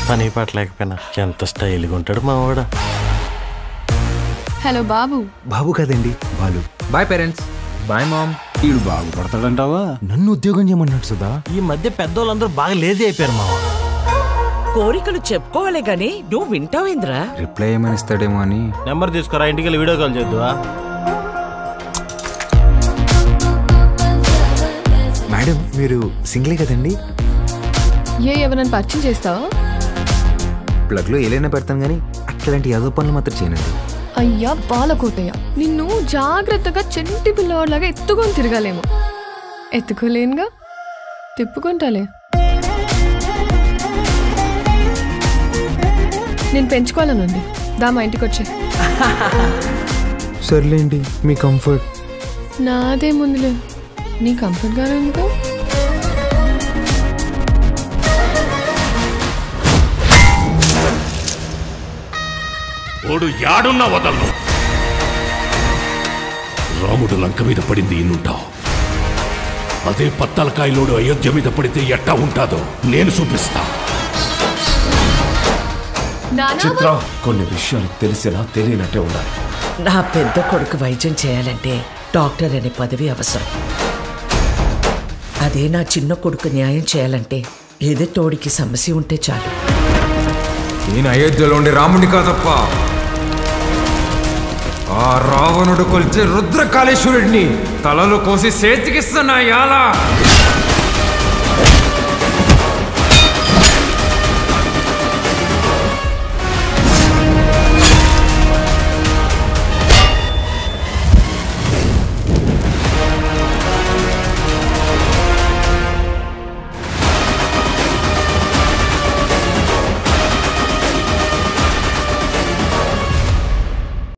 పని పట్టలేకపోయినా ఎంత స్టైల్గా ఉంటాడు మా వాడు హలో బాబు బాబు కదండి Balu boy parents boy mom ఈడు బాగుపడతాడంటావా నన్ను ఉద్యోగం చేయమన్నాడు సుధా ఈ మధ్య పెద్దోళ్ళందరూ బాగా లేజీ అయిపోయారు మా వాడు కోరికలు చెప్పుకోవాలి గాని నువ్వు వింటావేంద్రా రిప్లై ఏమని ఇస్తాడేమో అని నెంబర్ తీసుకురా ఇంటికి వెళ్ళి వీడియో కాల్ చేద్దువా మేడం మీరు సింగిలే కదండి ఏ ఎవరైనా పరిచయం చేస్తావా ప్లగ్ లో ఏలైనా పెడతాను కానీ అట్లాంటి యాదో పనులు మాత్రం చేయనండి అయ్యా బాలకోటయ్య నిన్ను జాగ్రత్తగా చెంటి పిల్లవాడిలాగా ఎత్తుకొని తిరగాలేమో ఎత్తుకోలేనుగా తిప్పుకుంటాలే నేను పెంచుకోవాలనుంది దా మా ఇంటికి వచ్చే సర్లేండి మీ కంఫర్ట్ నాదే ముందులే నీ కంఫర్ట్గానే ఉందిగా ఓడు యాడున్నా వదలను రాముడు లంక మీద పడింది ఇన్నుంటావు అదే పత్తలకాయలోడు అయోధ్య మీద పడితే ఎట్టా ఉంటాదో నేను చూపిస్తా చిత్ర కొన్ని విషయాలు తెలిసినా తెలియనట్టే ఉండాలి నా పెద్ద కొడుకు వైద్యం చేయాలంటే డాక్టర్ అనే పదవి అవసరం అదే నా చిన్న కొడుకు న్యాయం చేయాలంటే ఎదుటోడికి సమస్య ఉంటే చాలు నేను అయోధ్యలో ఉండే రాముడి కాదప్ప ఆ రావణుడు కొలిచే రుద్రకాళేశ్వరుడిని తలలు కోసి చేతికిస్తున్నా యాలా